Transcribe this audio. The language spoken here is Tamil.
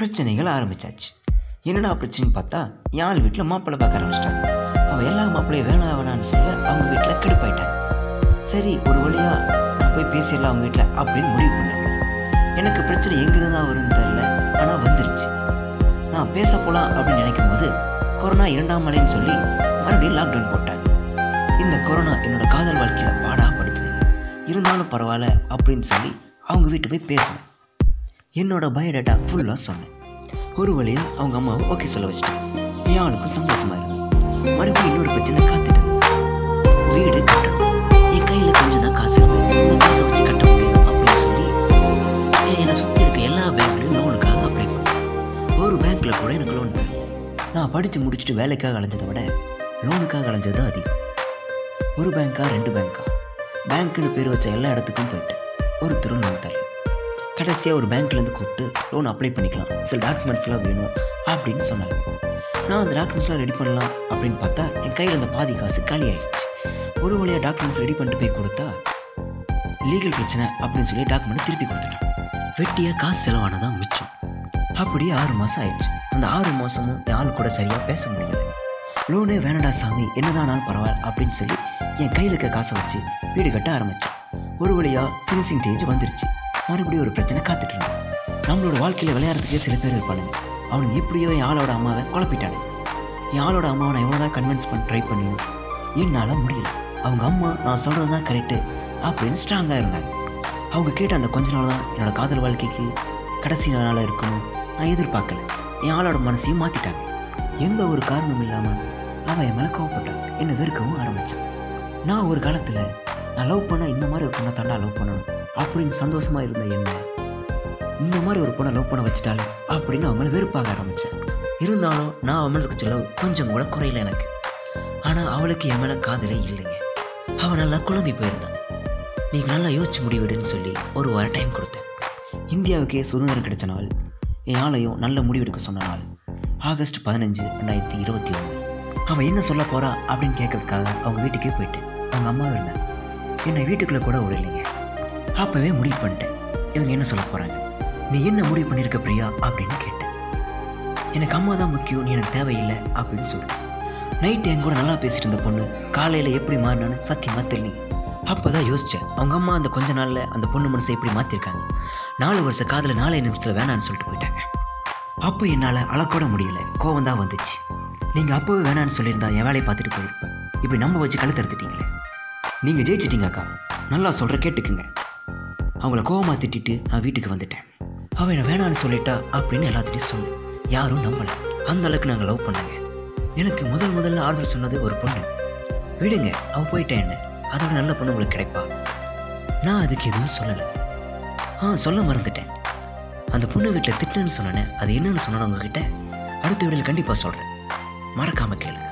பிரச்சனைகள் ஆரம்பிச்சாச்சு என்னடா பிரச்சனைன்னு பார்த்தா என் ஆள் வீட்டில் மாப்பிள்ளை பார்க்க ஆரம்பிச்சிட்டாங்க அவள் எல்லா மாப்பிள்ளையும் வேணாம் வேணான்னு சொல்ல அவங்க வீட்டில் கடுப்பாயிட்டாங்க சரி ஒரு வழியாக நான் போய் பேசிடலாம் அவங்க வீட்டில் அப்படின்னு முடிவு பண்ணேன் எனக்கு பிரச்சனை எங்கிருந்து தான் வரும்னு தெரில ஆனால் வந்துருச்சு நான் பேச போகலாம் அப்படின்னு நினைக்கும் போது கொரோனா இரண்டாம் மலைன்னு சொல்லி மறுபடியும் லாக்டவுன் போட்டாங்க இந்த கொரோனா என்னோட காதல் வாழ்க்கையில் பாடா படுத்துது இருந்தாலும் பரவாயில்ல அப்படின்னு சொல்லி அவங்க வீட்டு போய் பேசினேன் என்னோட பயோடேட்டா ஃபுல்லாக சொன்னேன் ஒரு வழியாக அவங்க அம்மாவை ஓகே சொல்ல வச்சிட்டேன் என் ஆளுக்கும் சந்தோஷமா இருந்தது மறுபடியும் இன்னொரு பிரச்சனை காத்துட்டு இருந்தது. வீடு கட்டணும் என் கையில் கொஞ்சம் தான் காசு இருக்கு இந்த காசை வச்சு கட்ட முடியாது அப்படின்னு சொல்லி எ- என்னை சுற்றி இருக்க எல்லா பேங்க்லையும் லோனுக்காக அப்ளை பண்ணேன் ஒரு பேங்க்கில் கூட எனக்கு லோன் தரல நான் படித்து முடிச்சுட்டு வேலைக்காக அலைஞ்சதை விட லோனுக்காக அலைஞ்சது தான் அதிகம் ஒரு பேங்க்கா ரெண்டு பேங்க்கா பேங்க்குன்னு பேர் வச்ச எல்லா இடத்துக்கும் போயிட்டேன் ஒருத்தரும் லோன் தரல கடைசியாக ஒரு பேங்க்லேருந்து கூப்பிட்டு லோன் அப்ளை பண்ணிக்கலாம் சில டாக்குமெண்ட்ஸ்லாம் வேணும் அப்படின்னு சொன்னாங்க நான் அந்த டாக்குமெண்ட்ஸ்லாம் ரெடி பண்ணலாம் அப்படின்னு பார்த்தா என் கையில் அந்த பாதி காசு காலி ஆயிடுச்சு ஒரு வழியாக டாக்குமெண்ட்ஸ் ரெடி பண்ணிட்டு போய் கொடுத்தா லீகல் பிரச்சனை அப்படின்னு சொல்லி டாக்குமெண்ட் திருப்பி கொடுத்துட்டான் வெட்டியாக காசு செலவானதான் மிச்சம் அப்படியே ஆறு மாதம் ஆயிடுச்சு அந்த ஆறு மாதமும் என் ஆள் கூட சரியாக பேச முடியல லோனே வேணடா சாமி என்னதானாலும் பரவாயில்ல அப்படின்னு சொல்லி என் கையில் இருக்க காசை வச்சு வீடு கட்ட ஆரம்பித்தேன் ஒரு வழியாக ஃபினிஷிங் ஸ்டேஜ் வந்துருச்சு மறுபடியும் ஒரு பிரச்சனை காத்துட்டு இருந்தேன் நம்மளோட வாழ்க்கையில் விளையாடுறதுக்கே சில பேர் இருப்பானுங்க அவனுக்கு எப்படியோ என் ஆளோட அம்மாவை குழப்பிட்டானே என் ஆளோட அம்மாவை நான் எவ்வளோ கன்வின்ஸ் பண்ண ட்ரை பண்ணியும் என்னால் முடியல அவங்க அம்மா நான் சொல்கிறது தான் கரெக்டு அப்படின்னு ஸ்ட்ராங்காக இருந்தாங்க அவங்க கேட்ட அந்த கொஞ்ச நாள் தான் என்னோட காதல் வாழ்க்கைக்கு கடைசி நாளாக இருக்கணும் நான் எதிர்பார்க்கல என் ஆளோட மனசையும் மாற்றிட்டாங்க எந்த ஒரு காரணமும் இல்லாமல் அவன் என் மேலே கோவப்பட்டான் என்னை வெறுக்கவும் ஆரம்பித்தான் நான் ஒரு காலத்தில் நான் லவ் பண்ண இந்த மாதிரி ஒரு பொண்ணை தாண்டா லவ் பண்ணணும் அப்படின்னு சந்தோஷமாக இருந்த என்ன இந்த மாதிரி ஒரு பொண்ணை லவ் பண்ண வச்சுட்டாலே அப்படின்னு அவன் மேலே வெறுப்பாக ஆரம்பித்தேன் இருந்தாலும் நான் அவன் மேலே இருக்க லவ் கொஞ்சம் கூட குறையல எனக்கு ஆனால் அவளுக்கு என் மேலே காதலே இல்லைங்க அவன் நல்லா குழம்பி போயிருந்தான் நீங்கள் நல்லா யோசிச்சு முடிவெடுன்னு சொல்லி ஒரு வாரம் டைம் கொடுத்தேன் இந்தியாவுக்கே சுதந்திரம் கிடைச்ச நாள் என் ஆளையும் நல்ல முடிவெடுக்க சொன்ன நாள் ஆகஸ்ட் பதினஞ்சு ரெண்டாயிரத்தி இருபத்தி ஒன்று அவன் என்ன சொல்ல போறா அப்படின்னு கேட்கறதுக்காக அவங்க வீட்டுக்கே போயிட்டேன் அவங்க அம்மா இருந்தாங்க என்னை வீட்டுக்குள்ளே கூட விடலைங்க அப்போவே முடிவு பண்ணிட்டேன் இவங்க என்ன சொல்ல போகிறாங்க நீ என்ன முடிவு பண்ணியிருக்க பிரியா அப்படின்னு கேட்டேன் எனக்கு அம்மா தான் முக்கியம் நீ எனக்கு தேவையில்லை அப்படின்னு சொல்லிட்டு நைட்டு என் கூட நல்லா பேசிட்டு இருந்த பொண்ணு காலையில் எப்படி மாறினான்னு சத்தியமாக தெரியல அப்போ தான் யோசித்தேன் அவங்க அம்மா அந்த கொஞ்ச நாளில் அந்த பொண்ணு மனசை எப்படி மாற்றிருக்காங்க நாலு வருஷ காதில் நாலே நிமிஷத்தில் வேணான்னு சொல்லிட்டு போயிட்டாங்க அப்போ என்னால் அழக்கூட முடியல கோவம் தான் வந்துச்சு நீங்கள் அப்போவே வேணான்னு சொல்லியிருந்தா என் வேலையை பார்த்துட்டு போயிருப்பேன் இப்படி நம்ம வச்சு கழுத்து எடுத்துட்டீங்களே நீங்கள் ஜெயிச்சிட்டீங்க அக்கா நல்லா சொல்கிற கேட்டுக்குங்க அவங்கள கோவமாக திட்டிட்டு நான் வீட்டுக்கு வந்துட்டேன் அவன் என்னை வேணான்னு சொல்லிட்டா அப்படின்னு எல்லாத்துட்டையும் சொன்னேன் யாரும் நம்பலை அந்த அளவுக்கு நாங்கள் லவ் பண்ணாங்க எனக்கு முதல் முதல்ல ஆறுதல் சொன்னது ஒரு பொண்ணு விடுங்க அவள் போயிட்டேன் என்ன அதோட நல்ல பொண்ணு உங்களுக்கு கிடைப்பா நான் அதுக்கு எதுவும் சொல்லலை ஆ சொல்ல மறந்துட்டேன் அந்த பொண்ணு வீட்டில் திட்டுன்னு சொன்னேன் அது என்னன்னு சொன்னேன் உங்ககிட்ட அடுத்த வீடியோவில் கண்டிப்பாக சொல்கிறேன் மறக்காமல் கேளுங்க